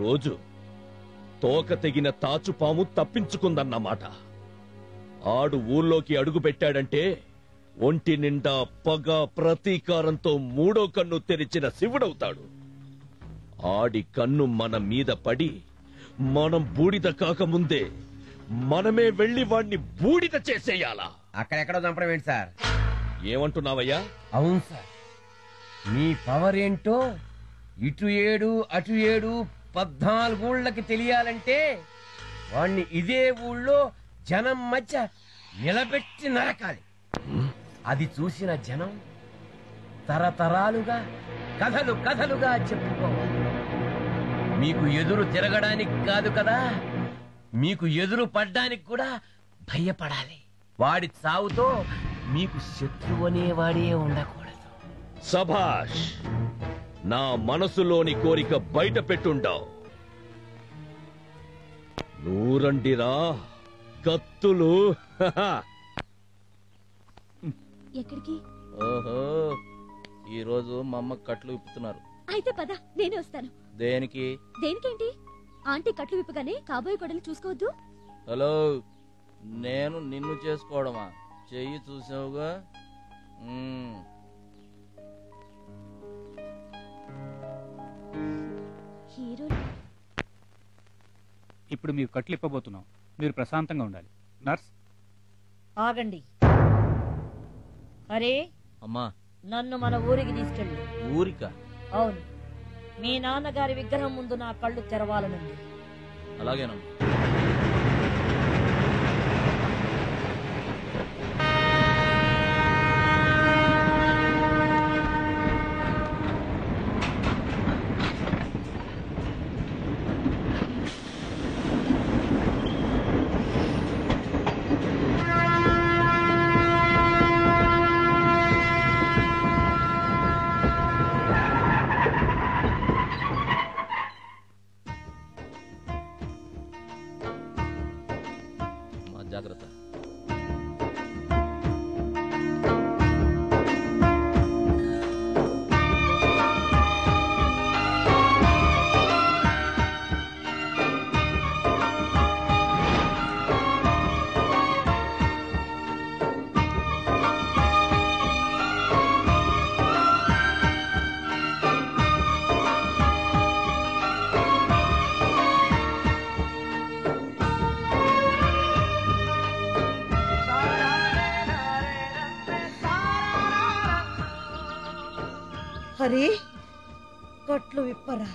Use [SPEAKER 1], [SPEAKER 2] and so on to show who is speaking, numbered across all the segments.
[SPEAKER 1] రోజు తోక తెగిన తాచుపాము తప్పించుకుందన్నమాట ఆడు ఊళ్ళోకి అడుగు పెట్టాడంటే ఒంటి నిండా పగ ప్రతీకారంతో మూడో కన్ను తెరిచిన శివుడవుతాడు ఆడి కన్ను మన మీద పడి మనం బూడిద కాకముందే మనమే వెళ్లి వాణ్ణి బూడిద చేసేయాలా
[SPEAKER 2] అక్కడెక్కడో చంపడం ఏంటి సార్
[SPEAKER 1] ఏమంటున్నావయ్యా
[SPEAKER 2] అవును సార్ మీ పవర్ ఏంటో ఇటు ఏడు అటు ఏడు పద్నాలుగూళ్ళకి తెలియాలంటే వాణ్ణి ఇదే ఊళ్ళో జనం మధ్య నిలబెట్టి నరకాలి అది చూసిన జనం తరతరాలుగా కథలు కథలుగా చెప్పుకోవాలి మీకు ఎదురు తిరగడానికి కాదు కదా మీకు ఎదురు పడ్డానికి కూడా భయపడాలి వాడి చావుతో మీకు శత్రువు అనేవాడే ఉండకూడదు
[SPEAKER 1] సభాష్ నా మనసులోని కోరిక బయట పెట్టుండావు నూరండిరా కత్తులు హహ.
[SPEAKER 3] ఎక్కడికి
[SPEAKER 4] ఓహో ఈ రోజు మా అమ్మ కట్లు విప్పుతున్నారు
[SPEAKER 3] అయితే పద నేనే వస్తాను
[SPEAKER 4] దేనికి
[SPEAKER 3] దేనికేంటి ఆంటీ కట్లు విప్పగానే కాబోయే కొడలు చూసుకోవద్దు
[SPEAKER 4] హలో నేను నిన్ను చేసుకోవడమా చెయ్యి చూసావుగా మ్మ్.
[SPEAKER 3] హీరో
[SPEAKER 5] ఇప్పుడు మీరు కట్లు ఇప్పబోతున్నాం మీరు ప్రశాంతంగా ఉండాలి నర్స్
[SPEAKER 6] ఆగండి అరే
[SPEAKER 4] అమ్మా
[SPEAKER 6] నన్ను మన ఊరికి తీసుకెళ్ళు
[SPEAKER 4] ఊరిక
[SPEAKER 6] అవును మీ నాన్నగారి విగ్రహం ముందు నా కళ్ళు తెరవాలనుంది
[SPEAKER 4] అలాగేనమ్మా అమ్మా, జాగ్రత్త
[SPEAKER 6] హరి కట్లు విప్పరా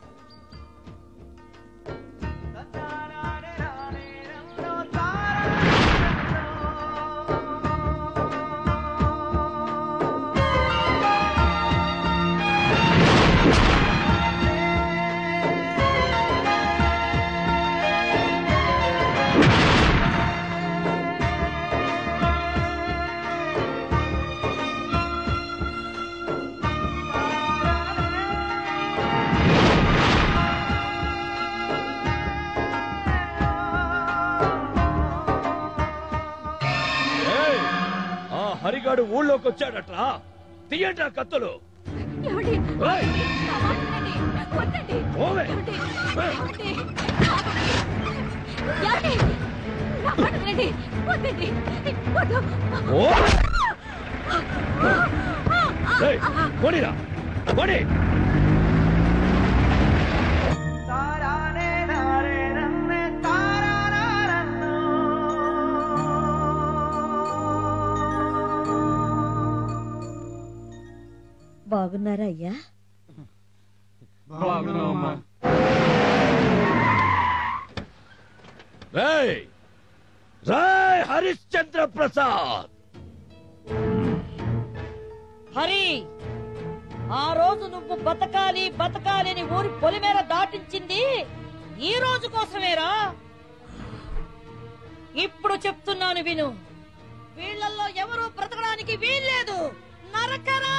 [SPEAKER 1] ఏయ్! ఆ హరిగాడు ఊళ్ళోకి వచ్చాడట్రా తీయండి ఆ కత్తులు
[SPEAKER 3] ఏమండి?
[SPEAKER 1] ఏయ్!
[SPEAKER 3] నా మాట వినండి. వద్దండి.
[SPEAKER 1] పోవే.
[SPEAKER 3] ఏమండి? ఏమండి? ఏమండి? నా మాట వినండి. వద్దండి. వద్దు.
[SPEAKER 1] ఓ! ఏయ్, పోనీరా, పోనీ.
[SPEAKER 6] బాగున్నారా అయ్యా
[SPEAKER 1] రేయ్! రేయ్ హరిశ్చంద్ర ప్రసాద్
[SPEAKER 6] హరి ఆ రోజు నువ్వు బతకాలి బతకాలి అని ఊరి పొలిమేర దాటించింది ఈ రోజు కోసమేరా ఇప్పుడు చెప్తున్నాను విను వీళ్ళల్లో ఎవరు బ్రతకడానికి వీల్లేదు నరకరా